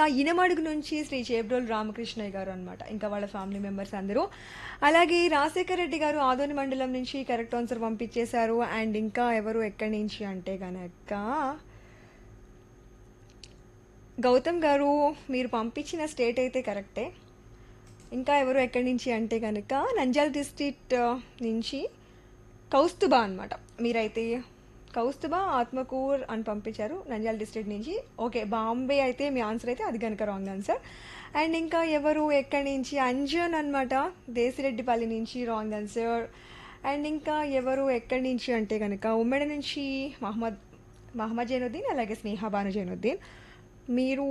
ఇనమడుగు నుంచి శ్రీ చేబ్రోల్ రామకృష్ణయ్య గారు అన్నమాట ఇంకా వాళ్ళ ఫ్యామిలీ మెంబర్స్ అందరూ అలాగే రాజశేఖర రెడ్డి గారు ఆదోని మండలం నుంచి కరెక్ట్ ఆన్సర్ పంపించేశారు అండ్ ఇంకా ఎవరు ఎక్కడి నుంచి అంటే గనక గౌతమ్ గారు మీరు పంపించిన స్టేట్ అయితే కరెక్టే ఇంకా ఎవరు ఎక్కడి నుంచి అంటే కనుక నంజాల్ డిస్ట్రిక్ట్ నుంచి కౌస్తుబా అనమాట మీరైతే కౌస్తుబా ఆత్మకూర్ అని పంపించారు నంజాల్ డిస్ట్రిక్ట్ నుంచి ఓకే బాంబే అయితే మీ ఆన్సర్ అయితే అది కనుక రాంగ్ ఆన్సర్ అండ్ ఇంకా ఎవరు ఎక్కడి నుంచి అంజన్ అనమాట దేశిరెడ్డిపల్లి నుంచి రాంగ్ ఆన్సర్ అండ్ ఇంకా ఎవరు ఎక్కడి నుంచి అంటే కనుక ఉమ్మడి నుంచి మహమ్మద్ మహమ్మద్ జైనుద్దీన్ అలాగే స్నేహ బాను జైనుద్దీన్ మీరు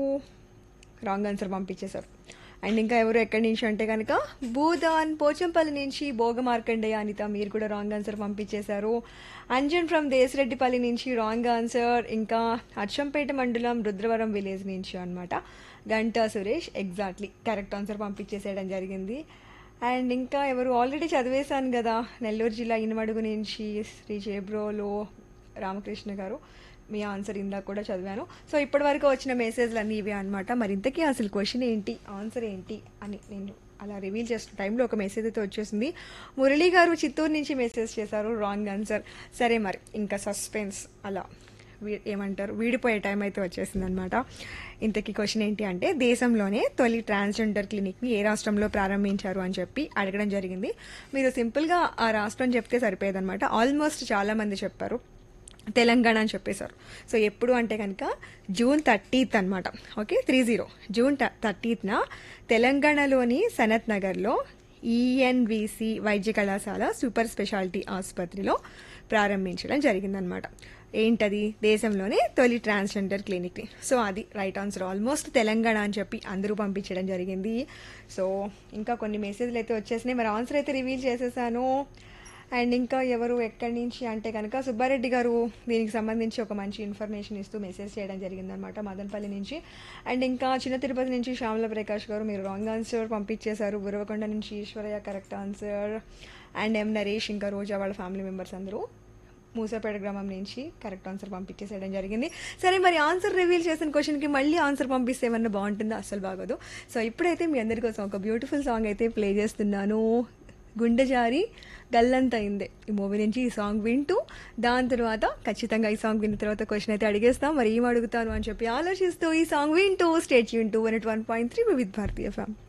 రాంగ్ ఆన్సర్ పంపించేశారు అండ్ ఇంకా ఎవరు ఎక్కడి నుంచి అంటే కనుక భూదాన్ పోచంపల్లి నుంచి భోగ మార్కండేయ అనిత మీరు కూడా రాంగ్ ఆన్సర్ పంపించేశారు అంజన్ ఫ్రమ్ దేశరెడ్డిపల్లి నుంచి రాంగ్ ఆన్సర్ ఇంకా అచ్చంపేట మండలం రుద్రవరం విలేజ్ నుంచి అనమాట Ganta Suresh exactly correct answer పంపించేసేయడం జరిగింది అండ్ ఇంకా ఎవరు ఆల్రెడీ చదివేశాను కదా నెల్లూరు జిల్లా ఇనమడుగు నుంచి శ్రీ చేబ్రోలో రామకృష్ణ గారు మీ ఆన్సర్ ఇందాక కూడా చదివాను సో ఇప్పటి వరకు వచ్చిన మెసేజ్లు అన్నీ ఇవే అనమాట మరి ఇంతకీ అసలు క్వశ్చన్ ఏంటి ఆన్సర్ ఏంటి అని నేను అలా రివీల్ చేస్తున్న టైంలో ఒక మెసేజ్ అయితే వచ్చేసింది మురళి గారు చిత్తూరు నుంచి మెసేజ్ చేశారు రాంగ్ ఆన్సర్ సరే మరి ఇంకా సస్పెన్స్ అలా వీ- ఏమంటారు వీడిపోయే టైం అయితే వచ్చేసింది అనమాట ఇంతకీ క్వశ్చన్ ఏంటి అంటే దేశంలోనే తొలి ట్రాన్స్జెండర్ క్లినిక్ని ఏ రాష్ట్రంలో ప్రారంభించారు అని చెప్పి అడగడం జరిగింది మీరు సింపుల్గా ఆ రాష్ట్రం చెప్తే సరిపోయేదన్నమాట ఆల్మోస్ట్ చాలామంది చెప్పారు తెలంగాణ అని చెప్పేశారు సో ఎప్పుడు అంటే కనుక జూన్ థర్టీత్ అనమాట ఓకే త్రీ జీరో జూన్ థర్టీత్న తెలంగాణలోని సనత్ నగర్లో ఈఎన్విసి వైద్య కళాశాల సూపర్ స్పెషాలిటీ ఆసుపత్రిలో ప్రారంభించడం జరిగిందనమాట ఏంటది దేశంలోనే తొలి ట్రాన్స్జెండర్ క్లినిక్ని సో అది రైట్ ఆన్సర్ ఆల్మోస్ట్ తెలంగాణ అని చెప్పి అందరూ పంపించడం జరిగింది సో ఇంకా కొన్ని మెసేజ్లు అయితే వచ్చేసినాయి మరి ఆన్సర్ అయితే రివీల్ చేసేసాను అండ్ ఇంకా ఎవరు ఎక్కడి నుంచి అంటే కనుక సుబ్బారెడ్డి గారు దీనికి సంబంధించి ఒక మంచి ఇన్ఫర్మేషన్ ఇస్తూ మెసేజ్ చేయడం జరిగిందనమాట మదనపల్లి నుంచి అండ్ ఇంకా చిన్న తిరుపతి నుంచి శ్యామల ప్రకాష్ గారు మీరు రాంగ్ ఆన్సర్ పంపించేశారు గురవకొండ నుంచి Eshwaraiah correct answer and M Naresh ఇంకా రోజా వాళ్ళ ఫ్యామిలీ మెంబర్స్ అందరూ మూసాపేట గ్రామం నుంచి కరెక్ట్ ఆన్సర్ పంపించేసేయడం జరిగింది సరే మరి ఆన్సర్ రివీల్ చేసిన క్వశ్చన్కి మళ్ళీ ఆన్సర్ పంపిస్తే ఏమన్నా బాగుంటుందో అస్సలు బాగోదు సో ఇప్పుడైతే మీ అందరి కోసం ఒక బ్యూటిఫుల్ సాంగ్ అయితే ప్లే చేస్తున్నాను గుండె జారి గల్లంతైందే ఈ మూవీ నుంచి ఈ సాంగ్ వింటూ దాని తర్వాత ఖచ్చితంగా ఈ సాంగ్ విన్న తర్వాత క్వశ్చన్ అయితే అడిగేస్తాం మరి ఏం అడుగుతాను అని చెప్పి ఆలోచిస్తూ ఈ సాంగ్ వింటూ స్టేట్ యూన్ two one at one point three with Bharatiya ఫ్యామ్